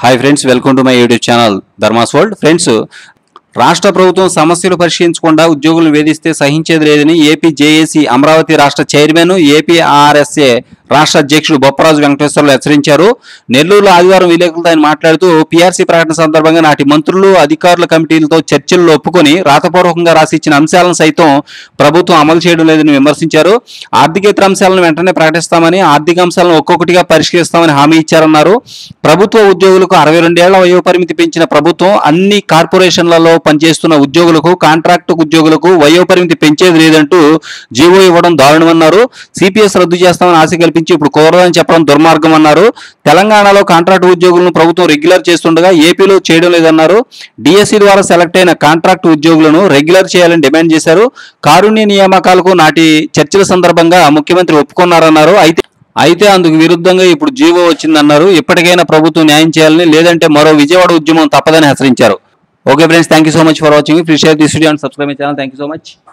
hi friends welcome to my YouTube channel Dharma's world friends రాష్ట్ర ప్రభుత్వం సమస్యలు పరిశీలించకుండా ఉద్యోగులను వేధిస్తే సహించేది లేదని ఏపీ జేఏసీ అమరావతి రాష్ట్ర చైర్మన్ ఏపీ ఆర్ఎస్ఏ రాష్ట్ర అధ్యక్షుడు బొప్పరాజు వెంకటేశ్వర్లు హెచ్చరించారు నెల్లూరులో ఆదివారం విలేకరులతో ఆయన మాట్లాడుతూ పీఆర్సీ ప్రకటన సందర్భంగా నాటి మంత్రులు అధికారుల కమిటీలతో చర్చల్లో ఒప్పుకొని రాతపూర్వకంగా రాసిచ్చిన అంశాలను సైతం ప్రభుత్వం అమలు చేయడం లేదని విమర్శించారు ఆర్థికేతర అంశాలను వెంటనే ప్రకటిస్తామని ఆర్థిక అంశాలను ఒక్కొక్కటిగా పరిష్కరిస్తామని హామీ ఇచ్చారన్నారు ప్రభుత్వ ఉద్యోగులకు అరవై రెండేళ్ల వయో పరిమితి పెంచిన ప్రభుత్వం అన్ని కార్పొరేషన్లలో పనిచేస్తున్న ఉద్యోగులకు కాంట్రాక్టు ఉద్యోగులకు వయో పరిమితి పెంచేది లేదంటూ జీవో ఇవ్వడం దారుణమన్నారు సిపిఎస్ రద్దు చేస్తామని ఆశ కల్పించి ఇప్పుడు కోరదని చెప్పడం దుర్మార్గం అన్నారు తెలంగాణలో కాంట్రాక్ట్ ఉద్యోగులను ప్రభుత్వం రెగ్యులర్ చేస్తుండగా ఏపీలో చేయడం లేదన్నారు డిఎస్సి ద్వారా సెలెక్ట్ అయిన కాంట్రాక్ట్ ఉద్యోగులను రెగ్యులర్ చేయాలని డిమాండ్ చేశారు కారుణ్య నియామకాలకు నాటి చర్చల సందర్భంగా ముఖ్యమంత్రి ఒప్పుకున్నారన్నారు అయితే అయితే అందుకు విరుద్ధంగా ఇప్పుడు జీవో వచ్చిందన్నారు ఇప్పటికైనా ప్రభుత్వం న్యాయం చేయాలని లేదంటే మరో విజయవాడ ఉద్యమం తప్పదని హెచ్చరించారు okay friends thank you so much for watching please share this video and subscribe my channel thank you so much